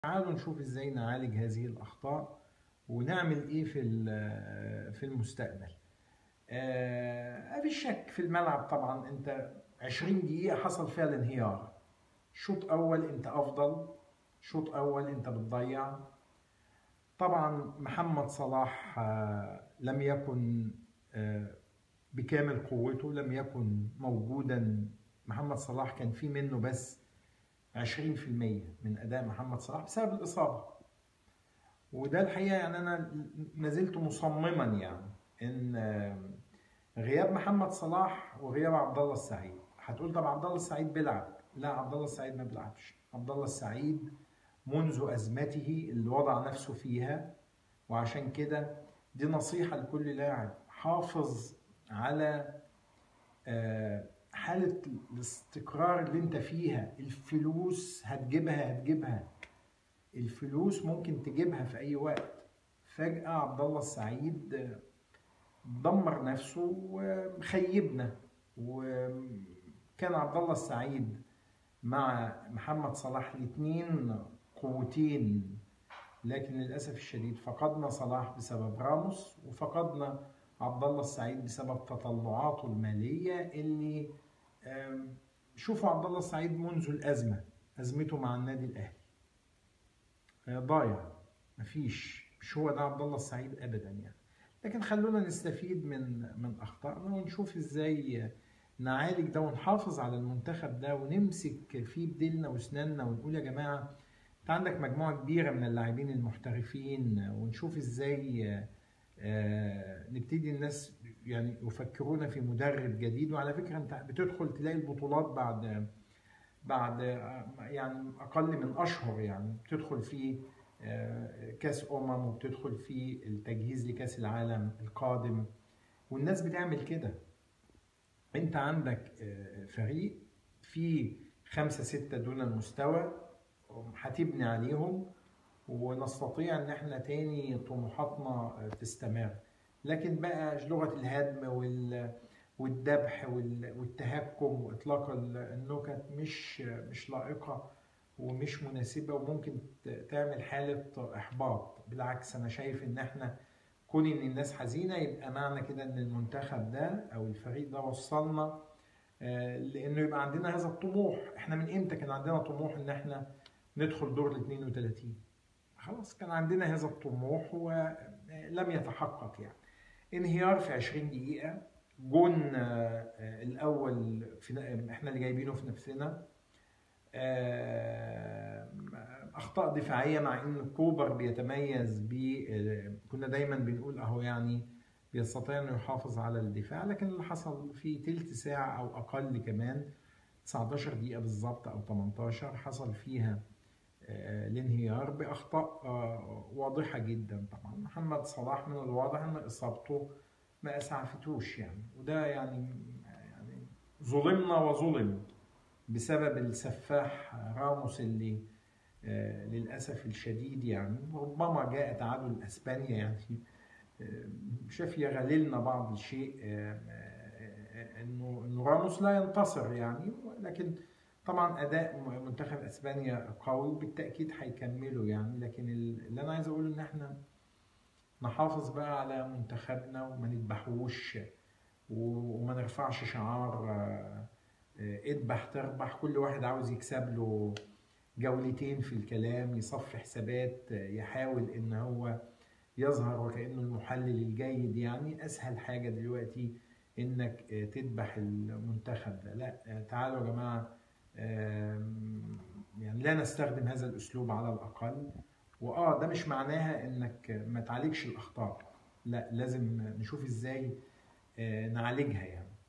تعالوا نشوف ازاي نعالج هذه الاخطاء ونعمل ايه في ال- في المستقبل آه، مفيش شك في الملعب طبعا انت 20 دقيقة حصل فيها الانهيار شوط اول انت افضل شوط اول انت بتضيع طبعا محمد صلاح آه، لم يكن آه، بكامل قوته لم يكن موجودا محمد صلاح كان في منه بس 20% من اداء محمد صلاح بسبب الاصابه وده الحقيقه يعني انا ما زلت مصمما يعني ان غياب محمد صلاح وغياب عبد الله السعيد هتقول طب عبد الله السعيد بيلعب لا عبد الله السعيد ما بيلعبش عبد الله السعيد منذ ازمته اللي وضع نفسه فيها وعشان كده دي نصيحه لكل لاعب حافظ على آه، حالة الاستقرار اللي انت فيها الفلوس هتجيبها هتجيبها الفلوس ممكن تجيبها في اي وقت فجأة عبد الله السعيد آه، دمر نفسه وخيبنا وكان عبد الله السعيد مع محمد صلاح الاثنين قوتين لكن للاسف الشديد فقدنا صلاح بسبب راموس وفقدنا عبد الله السعيد بسبب تطلعاته الماليه اللي آم، شوفوا عبد الله السعيد منذ الازمه ازمته مع النادي الاهلي آه، ضايع مفيش مش هو ده عبد الله السعيد ابدا يعني لكن خلونا نستفيد من من اخطائنا ونشوف ازاي نعالج ده ونحافظ على المنتخب ده ونمسك فيه بديلنا واسناننا ونقول يا جماعه انت عندك مجموعه كبيره من اللاعبين المحترفين ونشوف ازاي آه، آه، نبتدي الناس يعني يفكرون في مدرب جديد وعلى فكره انت بتدخل تلاقي البطولات بعد بعد آه، يعني اقل من اشهر يعني بتدخل في آه، كاس امم وبتدخل في التجهيز لكاس العالم القادم والناس بتعمل كده انت عندك آه، فريق فيه خمسة ستة دون المستوى هتبني عليهم ونستطيع ان احنا تاني طموحاتنا تستمر لكن بقى لغة الهدم وال والذبح وال- والتهكم واطلاق ال- النكت مش مش لائقة ومش مناسبة وممكن ت- تعمل حالة احباط بالعكس انا شايف ان احنا كون ان الناس حزينة يبقى معنى كده ان المنتخب ده او الفريق ده وصلنا آه، لانه يبقى عندنا هذا الطموح احنا من امتى كان عندنا طموح ان احنا ندخل دور ال 32 خلاص كان عندنا هذا الطموح ولم يتحقق يعني انهيار في 20 دقيقة جون آه، آه، الأول في احنا اللي جايبينه في نفسنا آه، أخطاء دفاعية مع إن كوبر بيتميز ب آه، كنا دايما بنقول أهو يعني بيستطيع إنه يحافظ على الدفاع لكن اللي حصل في تلت ساعة أو أقل كمان 19 دقيقة بالظبط أو 18 حصل فيها آه، الانهيار باخطاء آه، واضحه جدا طبعا محمد صلاح من الواضح ان اصابته ما اسعفتوش يعني وده يعني يعني ظلمنا وظلم بسبب السفاح راموس اللي آه، للاسف الشديد يعني ربما جاء تعادل اسبانيا يعني آه، شاف يغللنا بعض الشيء آه، آه، انه انه راموس لا ينتصر يعني لكن طبعا اداء منتخب اسبانيا قوي بالتاكيد هيكملوا يعني لكن اللي انا عايز اقوله ان احنا نحافظ بقى على منتخبنا وما نذبحوش و- وما نرفعش شعار آه، آه، اذبح تربح كل واحد عاوز يكسب له جولتين في الكلام يصفي حسابات آه، يحاول ان هو يظهر وكانه المحلل الجيد يعني اسهل حاجه دلوقتي انك آه، تذبح المنتخب ده لا آه، تعالوا يا جماعه آم، يعني لا نستخدم هذا الاسلوب على الاقل واه ده مش معناها انك ما تعالجش الاخطاء لا لازم نشوف ازاي آه، نعالجها يعني